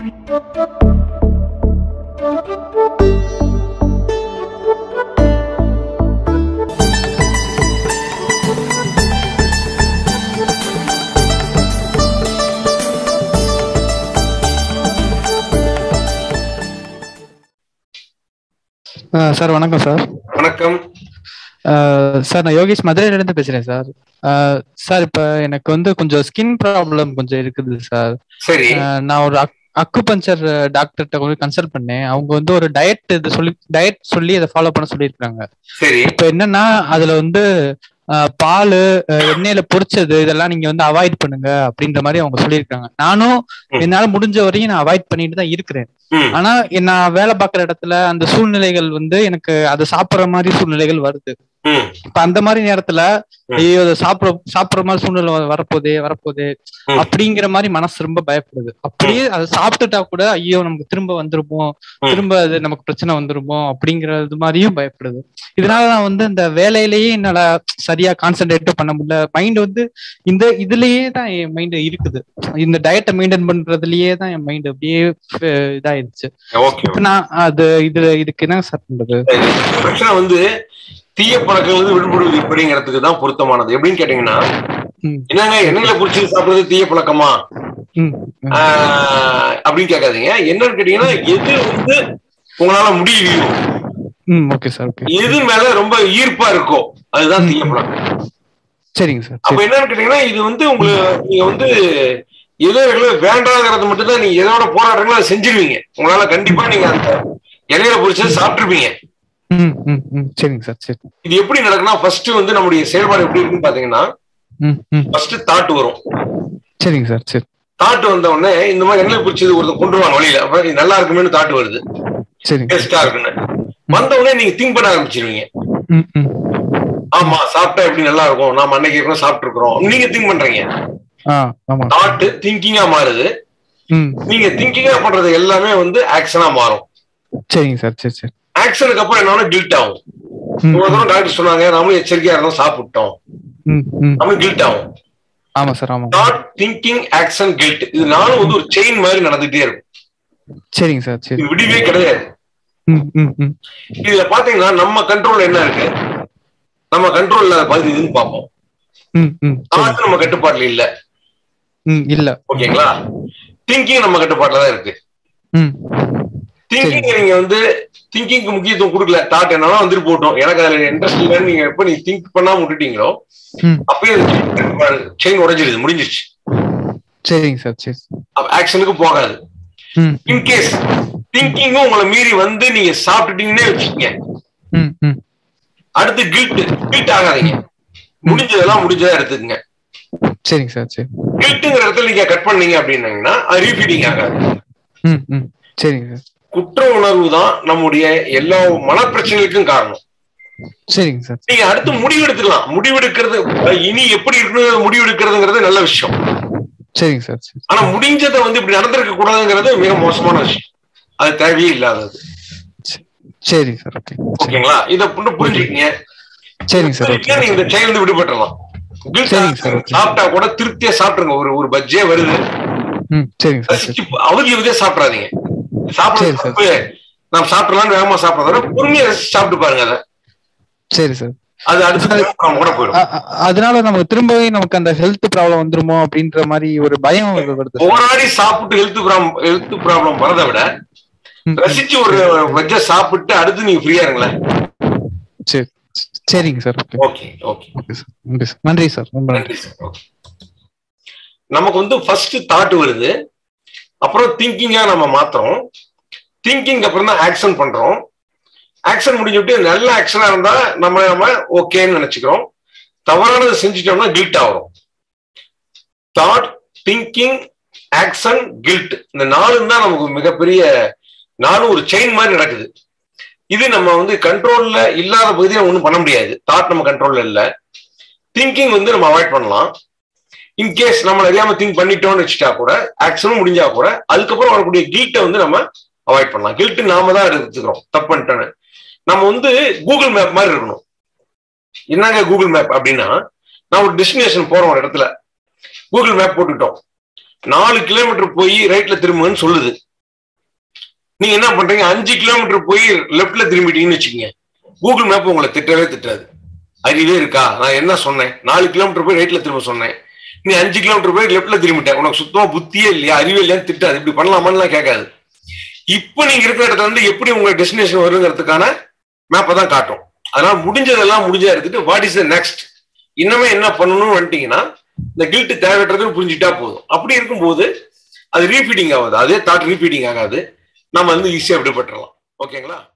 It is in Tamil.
சார் வணக்கம் சார் வணக்கம் சார் நான் யோகேஷ் மதுரையில இருந்து பேசுறேன் சார் சார் இப்ப எனக்கு வந்து கொஞ்சம் ஸ்கின் ப்ராப்ளம் கொஞ்சம் இருக்குது சார் சரி நான் ஒரு அக்குபஞ்சர் டாக்டர்கிட்ட கொஞ்சம் கன்சல்ட் பண்ணேன் அவங்க வந்து ஒரு டயட் இது சொல்லி டயட் சொல்லி அதை ஃபாலோ பண்ண சொல்லியிருக்காங்க சரி இப்ப என்னன்னா அதுல வந்து பால் எண்ணெயில பொரிச்சது இதெல்லாம் நீங்க வந்து அவாய்ட் பண்ணுங்க அப்படின்ற மாதிரி அவங்க சொல்லியிருக்காங்க நானும் என்னால முடிஞ்ச வரையும் நான் அவாய்ட் பண்ணிட்டு தான் இருக்கிறேன் ஆனா நான் வேலை பார்க்குற இடத்துல அந்த சூழ்நிலைகள் வந்து எனக்கு அதை சாப்பிடுற மாதிரி சூழ்நிலைகள் வருது இப்ப அந்த மாதிரி நேரத்துல ஐயோ அதை சாப்பிட சாப்பிடுற மாதிரி சூழ்நிலை வரப்போதே வரப்போதே அப்படிங்கிற மாதிரி மனசு ரொம்ப பயப்படுது அப்படியே அதை சாப்பிட்டுட்டா கூட ஐயோ நமக்கு திரும்ப வந்துருமோ திரும்ப அது நமக்கு பிரச்சனை வந்துருமோ அப்படிங்கறது மாதிரியும் பயப்படுது இதனால நான் வந்து இந்த வேலையிலேயே என்னால சரியா கான்சென்ட்ரேட் பண்ண முடியல மைண்ட் வந்து இந்த இதுலயே தான் என் மைண்ட் இருக்குது இந்த டயட்டை மெயின்டைன் பண்றதுலயே தான் என் மைண்ட் அப்படியே இதாயிருச்சு இப்ப நான் அது இது இதுக்கு என்ன சார் பண்றது பிரச்சனை வந்து தீய பழக்கம் வந்து விடுபடுவது எப்படிங்கிறதுக்கு தான் பொருத்தமானது எப்படின்னு கேட்டீங்கன்னா என்னங்க எண்ணெயில புடிச்சு சாப்பிடுறது தீய பழக்கமா அப்படின்னு கேட்காதீங்க என்னன்னு கேட்டீங்கன்னா எது வந்து உங்களால முடியலையோ ஓகே சார் எது மேல ரொம்ப ஈர்ப்பா இருக்கோ அதுதான் தீய பழக்கம் சரிங்க சார் அப்ப என்னன்னு கேட்டீங்கன்னா இது வந்து உங்களுக்கு நீங்க வந்து ஏதோ வேண்டாங்கிறது மட்டும் தான் நீங்க எதோட போராடுறீங்களோ அதை செஞ்சிருவீங்க உங்களால கண்டிப்பா நீங்க அந்த இலையில பொறிச்சது சாப்பிட்டுருப்பீங்க சரிங்க சார் சரி இது எப்படி நடக்குன்னா ஃபர்ஸ்ட் வந்து நம்முடைய செயல்பாடு எப்படி இருக்குன்னு பாத்தீங்கன்னா ஃபர்ஸ்ட் தாட் வரும் சரிங்க சார் சரி தாட் வந்த உடனே இந்த மாதிரி எண்ணெய் பிடிச்சது ஒருத்தர் கொண்டு வாங்க வழியில அப்புறம் இது நல்லா இருக்குமேனு தாட் வருது சரி டேஸ்டா இருக்குன்னு வந்த உடனே நீங்க திங்க் பண்ண ஆரம்பிச்சிருவீங்க ஆமா சாப்பிட்டா எப்படி நல்லா இருக்கும் நாம அன்னைக்கு இருக்கோம் சாப்பிட்டு இருக்கிறோம் நீங்க திங்க் பண்றீங்க தாட் திங்கிங்கா மாறுது நீங்க திங்கிங்கா பண்றது எல்லாமே வந்து ஆக்ஷனா மாறும் சரிங்க சார் சரி சரி ஆக்ஷனுக்கு அப்புறம் என்னன்னா கில்ட் ஆகும் ஒரு தடவை டாக்டர் சொன்னாங்க நம்மளும் எச்சரிக்கையா இருந்தோம் சாப்பிட்டோம் நம்மளும் கில்ட் ஆகும் ஆமா சார் ஆமா தாட் திங்கிங் ஆக்ஷன் கில்ட் இது நானும் வந்து ஒரு செயின் மாதிரி நடந்துட்டே இருக்கும் சரிங்க சார் சரி இது விடிவே கிடையாது இதுல பாத்தீங்கன்னா நம்ம கண்ட்ரோல் என்ன இருக்கு நம்ம கண்ட்ரோல் இல்லாத பகுதி இதுன்னு பார்ப்போம் தாட் நம்ம கட்டுப்பாட்டுல இல்ல இல்ல ஓகேங்களா திங்கிங் நம்ம கட்டுப்பாட்டுல தான் இருக்கு திங்கிங் நீங்க வந்து திங்கிங்க்கு முக்கியத்துவம் கொடுக்கல தாட் என்னன்னா வந்துட்டு போட்டோம் எனக்கு அதுல இன்ட்ரெஸ்ட் இல்லைன்னு நீங்க எப்ப நீங்க திங்க் பண்ணாம விட்டுட்டீங்களோ அப்பயே செயின் உடைஞ்சிருது முடிஞ்சிருச்சு சரிங்க சார் சரி ஆக்ஷனுக்கு போகாது இன்கேஸ் திங்கிங்கும் உங்களை மீறி வந்து நீங்க சாப்பிட்டுட்டீங்கன்னே வச்சுக்கீங்க அடுத்து கில்ட் கில்ட் ஆகாதீங்க முடிஞ்சதெல்லாம் முடிஞ்சதா எடுத்துக்கங்க சரிங்க சார் சரி கில்ட்டுங்கிற இடத்துல நீங்க கட் பண்ணீங்க அப்படின்னீங்கன்னா அது ரீபீட்டிங் ஆகாது சரிங்க சார் குற்ற உணர்வு தான் நம்முடைய எல்லா மனப்பிரச்சனைகளுக்கும் காரணம் சரிங்க சார் நீங்க அடுத்து முடிவு எடுத்துக்கலாம் முடிவெடுக்கிறது இனி எப்படி இருக்கணும் முடிவெடுக்கிறதுங்கிறது நல்ல விஷயம் சரிங்க சார் சரி ஆனா முடிஞ்சதை வந்து இப்படி நடந்திருக்க கூடாதுங்கிறது மிக மோசமான விஷயம் அது தேவையே இல்லாதது சரிங்க சார் ஓகே ஓகேங்களா இத புரிஞ்சுக்கீங்க சரிங்க சார் ஓகே நீங்க இந்த செயல் இருந்து விடுபட்டுறலாம் சரிங்க சார் சாப்பிட்டா கூட திருப்தியா சாப்பிட்டுருங்க ஒரு ஒரு பஜ்ஜே வருது சரிங்க சார் அவதி அவதியா சாப்பிடாதீங்க சாப்பிடுறது நாம் சாப்பிடலாம் வேகமா சாப்பிடறத பொறுமையா ரசிச்சு சாப்பிட்டு பாருங்க அதை சரி சார் அது அடுத்து கூட போயிடும் அதனால நமக்கு திரும்பவே நமக்கு அந்த ஹெல்த் ப்ராப்ளம் வந்துருமோ அப்படின்ற மாதிரி ஒரு பயம் வருது போராடி சாப்பிட்டு ஹெல்த் ப்ராப்ளம் ஹெல்த் ப்ராப்ளம் வரதை விட ரசிச்சு ஒரு வெஜ்ஜ சாப்பிட்டு அடுத்து நீங்க ஃப்ரீயா இருங்களேன் சரி சரிங்க sir okay okay okay okay sir நன்றி சார் நன்றி சார் ரொம்ப நன்றி சார் நமக்கு வந்து ஃபர்ஸ்ட் தாட் வருது அப்புறம் திங்கிங்கா நம்ம மாத்துறோம் திங்கிங் அப்புறம் தான் ஆக்ஷன் பண்றோம் ஆக்ஷன் முடிஞ்சுட்டு நல்ல ஆக்ஷனா இருந்தா நம்ம நம்ம ஓகேன்னு நினைச்சுக்கிறோம் தவறானதை செஞ்சுட்டோம்னா கில்ட் ஆகிறோம் தாட் திங்கிங் ஆக்ஷன் கில்ட் இந்த நாலும் தான் நமக்கு மிகப்பெரிய நானும் ஒரு செயின் மாதிரி நடக்குது இது நம்ம வந்து கண்ட்ரோல்ல இல்லாத பகுதியை ஒன்றும் பண்ண முடியாது தாட் நம்ம கண்ட்ரோல்ல இல்லை திங்கிங் வந்து நம்ம அவாய்ட் பண்ணலாம் இன்கேஸ் நம்ம அறியாம திங்க் பண்ணிட்டோம்னு வச்சுட்டா கூட ஆக்ஷனும் முடிஞ்சா கூட அதுக்கப்புறம் வரக்கூடிய கில்ட்டை வந்து நம்ம அவாய்ட் பண்ணலாம் கில்ட்டு நாம தான் எடுத்துக்கிறோம் தப்பு பண்ணிட்டோன்னு நம்ம வந்து கூகுள் மேப் மாதிரி இருக்கணும் என்னங்க கூகுள் மேப் அப்படின்னா நான் ஒரு டெஸ்டினேஷன் போறோம் ஒரு இடத்துல கூகுள் மேப் போட்டுட்டோம் நாலு கிலோமீட்டர் போய் ரைட்ல திரும்புங்கன்னு சொல்லுது நீங்க என்ன பண்றீங்க அஞ்சு கிலோமீட்டர் போய் லெப்ட்ல திரும்பிட்டீங்கன்னு வச்சுக்கோங்க கூகுள் மேப் உங்களை திட்டவே திட்டாது அறிவே இருக்கா நான் என்ன சொன்னேன் நாலு கிலோமீட்டர் போய் ரைட்ல திரும்ப சொன்னேன் நீ அஞ்சு கிலோமீட்டர் போய் லெப்ட்ல திரும்பிட்ட உனக்கு சுத்தமா புத்தியே இல்லையா அறிவே இல்லையான்னு திட்டாது இப்படி பண்ணலாமான்னு கேட்காது இப்போ நீங்க இருக்கிற இடத்துல வந்து எப்படி உங்க டெஸ்டினேஷன் வருங்கிறதுக்கான மேப்பை தான் காட்டும் அதனால முடிஞ்சதெல்லாம் முடிஞ்சா எடுத்துட்டு வாட் இஸ் த நெக்ஸ்ட் இன்னமே என்ன பண்ணணும்னு வந்துட்டீங்கன்னா இந்த கில்ட் தேவையற்றதுன்னு புரிஞ்சுட்டா போதும் அப்படி இருக்கும்போது அது ரீஃபீடிங் ஆகாது அதே தாட் ரீஃபீடிங் ஆகாது நம்ம வந்து ஈஸியாக விடுபட்டுறலாம் ஓகேங்களா